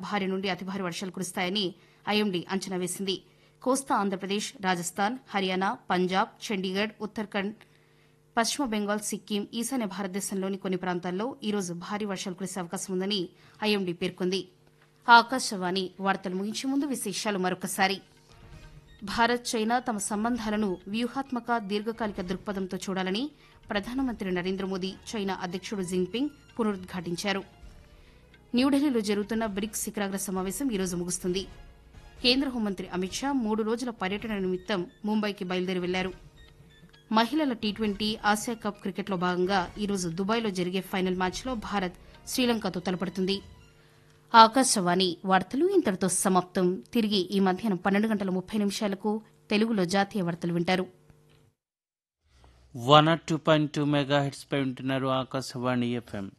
భారీ నుండి అతి భారీ వర్షాలు కురుస్తాయని ఐఎండీ అంచనా వేసింది కోస్తా ఆంధ్రప్రదేశ్ రాజస్థాన్ హర్యానా పంజాబ్ చండీగఢ్ ఉత్తరాఖండ్ పశ్చిమ బెంగాల్ సిక్కిం ఈశాన్య భారతదేశంలోని కొన్ని ప్రాంతాల్లో ఈరోజు భారీ వర్షాలు కురిసే అవకాశం ఉందని ఐఎండీ పేర్కొంది ఆకాశవాణి వార్తలు ముగించే ముందు విశేషాలు మరొకసారి భారత్ చైనా తమ సంబంధాలను వ్యూహాత్మక దీర్ఘకాలిక దృక్పథంతో చూడాలని ప్రధానమంత్రి నరేంద్ర మోదీ చైనా అధ్యక్షుడు జిన్పింగ్ పునరుద్ఘాటించారు న్యూఢిల్లీలో జరుగుతున్న బ్రిక్స్ శిఖరాగ్ర సమావేశం ఈరోజు ముగుస్తుంది కేంద్ర హోంమంత్రి అమిత్ షా మూడు రోజుల పర్యటన నిమిత్తం ముంబైకి బయలుదేరి వెళ్లారు మహిళల టీ ట్వంటీ ఆసియా కప్ క్రికెట్లో భాగంగా ఈరోజు దుబాయ్లో జరిగే ఫైనల్ మ్యాచ్లో భారత్ శ్రీలంకతో తలపడుతుంది ఆకాశవాణి వార్తలు ఇంతటితో సమాప్తం తిరిగి ఈ మధ్యాహ్నం పన్నెండు గంటల ముప్పై నిమిషాలకు తెలుగులో జాతీయ వార్తలు వింటారు one R two point two mega hertz పై ఉంటున్నారు ఆకాశవాణి ఎఫ్ఎం